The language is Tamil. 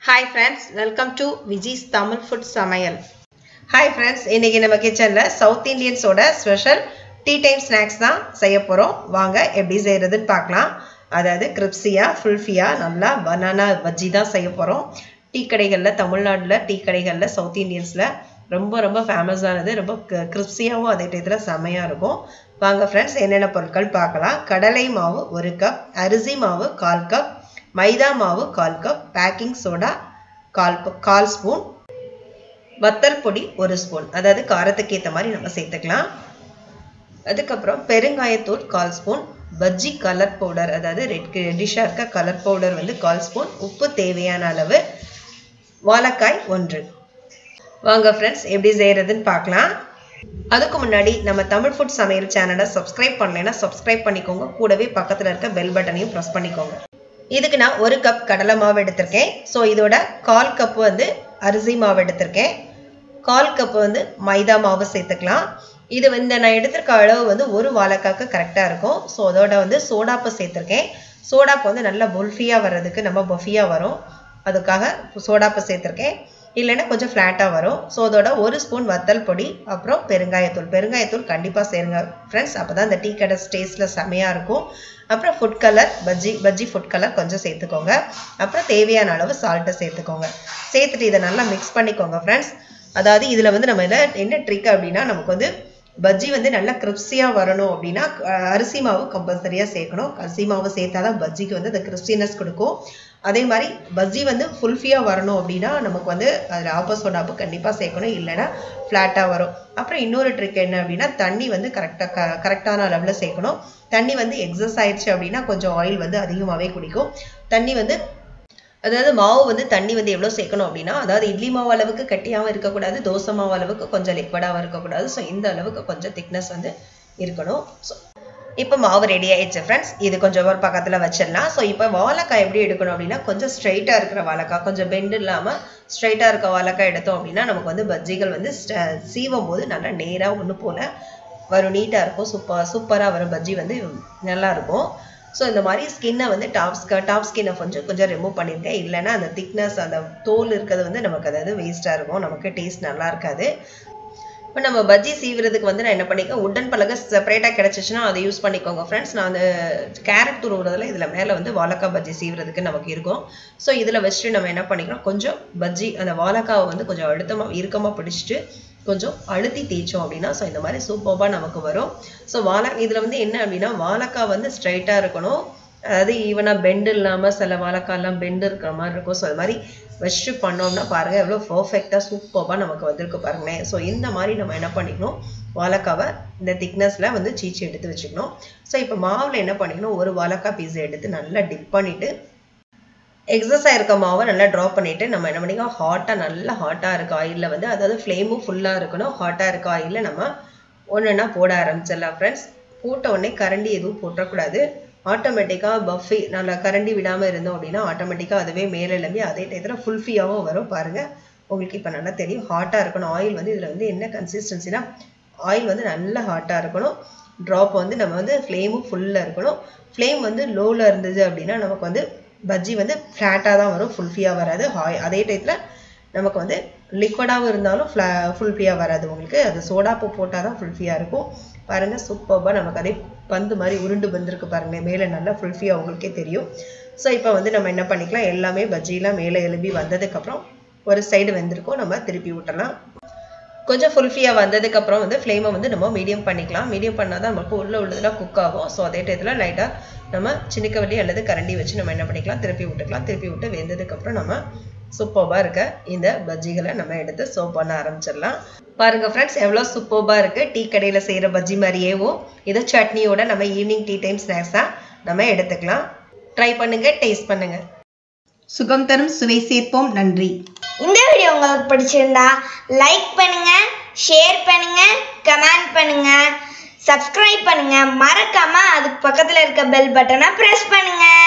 hi friends welcome to Viji's Tamil food சமையல் ஹாய் ஃப்ரெண்ட்ஸ் இன்றைக்கி நம்ம கிச்சனில் சவுத் இந்தியன்ஸோட ஸ்பெஷல் டீ டைம் ஸ்நாக்ஸ் தான் செய்ய போகிறோம் வாங்க எப்படி செய்கிறதுன்னு பார்க்கலாம் அதாவது கிரிப்ஸியாக ஃபுல்ஃபியாக நல்லா பனானா பஜ்ஜி தான் செய்ய போகிறோம் டீ கடைகளில் தமிழ்நாட்டில் டீ கடைகளில் சவுத் இந்தியன்ஸில் ரொம்ப ரொம்ப ஃபேமஸானது ரொம்ப கிரிப்ஸியாகவும் அதே டயத்தில் செம்மையாக இருக்கும் வாங்க ஃப்ரெண்ட்ஸ் என்னென்ன பொருட்கள் பார்க்கலாம் கடலை மாவு ஒரு கப் அரிசி மாவு கால் கப் மைதா மாவு கால் கப் பேக்கிங் சோடா கால் கால் ஸ்பூன் வத்தல் பொடி ஒரு ஸ்பூன் அதாவது காரத்துக்கு ஏற்ற மாதிரி நம்ம சேர்த்துக்கலாம் அதுக்கப்புறம் பெருங்காயத்தூள் கால் ஸ்பூன் பஜ்ஜி கலர் பவுடர் அதாவது ரெட் ரெட்டிஷாக இருக்க கலர் பவுடர் வந்து கால் ஸ்பூன் உப்பு தேவையான அளவு வாழைக்காய் ஒன்று வாங்க ஃப்ரெண்ட்ஸ் எப்படி செய்கிறதுன்னு பார்க்கலாம் அதுக்கு முன்னாடி நம்ம தமிழ் ஃபுட் சமையல் சேனலை சப்ஸ்கிரைப் பண்ணலைன்னா சப்ஸ்கிரைப் பண்ணிக்கோங்க கூடவே பக்கத்தில் இருக்க பெல் பட்டனையும் ப்ரெஸ் பண்ணிக்கோங்க இதுக்கு நான் ஒரு கப் கடலை மாவு எடுத்திருக்கேன் ஸோ இதோட கால் கப் வந்து அரிசி மாவு எடுத்திருக்கேன் கால் கப் வந்து மைதா மாவு சேர்த்துக்கலாம் இது வந்து நான் எடுத்திருக்க அளவு வந்து ஒரு வாழைக்காக்கு கரெக்டாக இருக்கும் ஸோ அதோட வந்து சோடாப்பு சேர்த்துருக்கேன் சோடாப்பு வந்து நல்லா பொல்ஃபியாக வர்றதுக்கு நம்ம பஃபியாக வரும் அதுக்காக சோடாப்பு சேர்த்துருக்கேன் இல்லைன்னா கொஞ்சம் ஃப்ளாட்டாக வரும் ஸோ அதோட ஒரு ஸ்பூன் வத்தல் பொடி அப்புறம் பெருங்காயத்தூள் பெருங்காயத்தூள் கண்டிப்பாக சேருங்க ஃப்ரெண்ட்ஸ் அப்போ தான் இந்த டீ கடை டேஸ்ட்டில் செமையாக இருக்கும் அப்புறம் food colour bajji bajji food colour கொஞ்சம் சேர்த்துக்கோங்க அப்புறம் தேவையான அளவு சால்ட்டை சேர்த்துக்கோங்க சேர்த்துட்டு இதை நல்லா மிக்ஸ் பண்ணிக்கோங்க ஃப்ரெண்ட்ஸ் அதாவது இதில் வந்து நம்ம என்ன என்ன ட்ரிக் அப்படின்னா நமக்கு வந்து பஜ்ஜி வந்து நல்லா கிறிஸ்பியாக வரணும் அப்படின்னா அரிசி மாவு கம்பல்சரியாக சேர்க்கணும் அரிசி மாவு சேர்த்தா தான் பஜ்ஜிக்கு வந்து அந்த கிறிஸ்பினஸ் கொடுக்கும் அதே மாதிரி பஜ்ஜி வந்து ஃபுல்ஃபியாக வரணும் அப்படின்னா நமக்கு வந்து அதில் ஆப்போசோடாப்பு கண்டிப்பாக சேர்க்கணும் இல்லைன்னா ஃப்ளாட்டாக வரும் அப்புறம் இன்னொரு ட்ரிக் என்ன அப்படின்னா தண்ணி வந்து கரெக்டாக க கரெக்டான அளவில் சேர்க்கணும் தண்ணி வந்து எக்ஸஸ் ஆயிடுச்சு அப்படின்னா கொஞ்சம் ஆயில் வந்து அதிகமாகவே குடிக்கும் தண்ணி வந்து அதாவது மாவு வந்து தண்ணி வந்து எவ்வளோ சேர்க்கணும் அப்படின்னா அதாவது இட்லி மாவு அளவுக்கு கட்டியாகவும் இருக்கக்கூடாது தோசை மாவு அளவுக்கு கொஞ்சம் லிக்விடாகவும் இருக்கக்கூடாது ஸோ இந்த அளவுக்கு கொஞ்சம் திக்னஸ் வந்து இருக்கணும் ஸோ இப்போ மாவு ரெடி ஆயிடுச்சு ஃப்ரெண்ட்ஸ் இது கொஞ்சம் ஒரு பக்கத்தில் வச்சிடலாம் ஸோ இப்போ வாழைக்காய் எப்படி எடுக்கணும் அப்படின்னா கொஞ்சம் ஸ்ட்ரைட்டாக இருக்கிற வாழைக்காய் கொஞ்சம் பெண்டு இல்லாமல் ஸ்ட்ரைட்டாக இருக்க வாழைக்காய் எடுத்தோம் அப்படின்னா நமக்கு வந்து பஜ்ஜிகள் வந்து சீவும் போது நல்லா நேராக ஒன்று போல் வரும் நீட்டாக இருக்கும் சூப்பர் சூப்பராக வரும் பஜ்ஜி வந்து நல்லாயிருக்கும் ஸோ இந்த மாதிரி ஸ்கின்னை வந்து டாப் டாப் ஸ்கின்னை கொஞ்சம் கொஞ்சம் ரிமூவ் பண்ணியிருக்கேன் இல்லைன்னா அந்த திக்னஸ் அந்த தோல் இருக்கிறது வந்து நமக்கு அதாவது வேஸ்ட்டாக இருக்கும் நமக்கு டேஸ்ட் நல்லா இருக்காது இப்போ நம்ம பஜ்ஜி சீவுறதுக்கு வந்து நான் என்ன பண்ணிக்கேன் உடன் பலகை செப்பரேட்டாக கிடச்சிச்சுன்னா அதை யூஸ் பண்ணிக்கோங்க ஃப்ரெண்ட்ஸ் நான் அந்த கேரட் துருவுறதுல இதில் மேலே வந்து வாழைக்காய் பஜ்ஜி சீவுறதுக்கு நமக்கு இருக்கும் ஸோ இதில் வச்சுட்டு நம்ம என்ன பண்ணிக்கிறோம் கொஞ்சம் பஜ்ஜி அந்த வாழைக்காவை வந்து கொஞ்சம் அழுத்தமாக இறுக்கமாக பிடிச்சிட்டு கொஞ்சம் அழுத்தி தேய்ச்சோம் அப்படின்னா ஸோ இந்த மாதிரி சூப்பராக நமக்கு வரும் ஸோ வாழை இதில் வந்து என்ன அப்படின்னா வாழைக்காய் வந்து ஸ்ட்ரைட்டாக இருக்கணும் அதாவது ஈவனாக பெண்டு இல்லாமல் சில வாழைக்காயெல்லாம் பெண்டு இருக்கிற மாதிரி இருக்கும் ஸோ அது மாதிரி வச்சு பண்ணோம்னா பாருங்கள் எவ்வளோ பர்ஃபெக்டாக சூப்பராக நமக்கு வந்திருக்கு பாருங்களேன் ஸோ இந்த மாதிரி நம்ம என்ன பண்ணிக்கணும் வாழைக்காவை இந்த திக்னஸில் வந்து சீச்சி எடுத்து வச்சுக்கணும் ஸோ இப்போ மாவில் என்ன பண்ணிக்கணும் ஒரு வாழைக்காய் பீஸை எடுத்து நல்லா டிப் பண்ணிவிட்டு எக்ஸஸாக இருக்க மாவை நல்லா ட்ராப் பண்ணிவிட்டு நம்ம என்ன பண்ணிக்கோம் ஹாட்டாக நல்லா ஹாட்டாக இருக்க ஆயிலில் வந்து அதாவது ஃப்ளேமும் ஃபுல்லாக இருக்கணும் ஹாட்டாக இருக்க ஆயிலில் நம்ம ஒன்றுன்னா போட ஆரம்பிச்சிடலாம் ஃப்ரெண்ட்ஸ் போட்ட உடனே கரண்டி எதுவும் போட்டக்கூடாது ஆட்டோமேட்டிக்காக பஃபி நல்லா கரண்டி விடாமல் இருந்தோம் அப்படின்னா ஆட்டோமேட்டிக்காக அதுவே மேலே எழும்பி அதே டயத்தில் ஃபுல்ஃபியாகவும் வரும் பாருங்கள் உங்களுக்கு இப்போ நல்லா தெரியும் ஹாட்டாக இருக்கணும் ஆயில் வந்து இதில் வந்து என்ன கன்சிஸ்டன்சினா ஆயில் வந்து நல்லா ஹாட்டாக இருக்கணும் ட்ராப் வந்து நம்ம வந்து ஃப்ளேமும் ஃபுல்லாக இருக்கணும் ஃப்ளேம் வந்து லோவில் இருந்தது அப்படின்னா நமக்கு வந்து பஜ்ஜி வந்து ஃப்ளாட்டாக தான் வரும் ஃபுல்ஃபியாக வராது ஹாய் அதே டயத்தில் நமக்கு வந்து லிக்விடாகவும் இருந்தாலும் ஃப்ளா ஃபுல்ஃபியாக வராது உங்களுக்கு அது சோடாப்பு போட்டால் தான் ஃபுல்ஃபியாக இருக்கும் பாருங்கள் சூப்பராக நமக்கு அதே பந்து மாதிரி உருண்டு வந்திருக்கு பாருங்கள் மேலே நல்லா ஃபுல்ஃபியாக உங்களுக்கே தெரியும் ஸோ இப்போ வந்து நம்ம என்ன பண்ணிக்கலாம் எல்லாமே பஜ்ஜிலாம் மேலே எழுப்பி வந்ததுக்கப்புறம் ஒரு சைடு வெந்திருக்கும் நம்ம திருப்பி விட்டலாம் கொஞ்சம் ஃபுல்ஃபியாக வந்ததுக்கப்புறம் வந்து ஃப்ளேமை வந்து நம்ம மீடியம் பண்ணிக்கலாம் மீடியம் பண்ணால் தான் நமக்கு உள்ளே உள்ளதெல்லாம் குக் ஆகும் ஸோ அதே டயத்தில் லைட்டாக நம்ம சின்னக்கவல்லி அல்லது கரண்டி வச்சு நம்ம என்ன பண்ணிக்கலாம் திருப்பி விட்டுக்கலாம் திருப்பி விட்டு வெந்ததுக்கப்புறம் நம்ம சூப்பர்பாக இருக்க இந்த பஜ்ஜிகளை நம்ம எடுத்து சோப் பண்ண ஆரம்பிச்சிடலாம் பாருங்கள் ஃப்ரெண்ட்ஸ் எவ்வளோ சூப்பர்பாக இருக்குது டீ கடையில் செய்கிற பஜ்ஜி மாதிரியேவும் இதை சட்னியோட நம்ம ஈவினிங் டீ டைம் ஸ்நாக்ஸாக நம்ம எடுத்துக்கலாம் ட்ரை பண்ணுங்கள் டேஸ்ட் பண்ணுங்கள் சுகம் தரும் சுவை சேர்ப்போம் நன்றி இந்த வீடியோ உங்களுக்கு பிடிச்சிருந்தா லைக் பண்ணுங்க ஷேர் பண்ணுங்க கமெண்ட் பண்ணுங்க சப்ஸ்கிரைப் பண்ணுங்க மறக்காம அதுக்கு பக்கத்துல இருக்க பெல் பட்டனை பிரஸ் பண்ணுங்க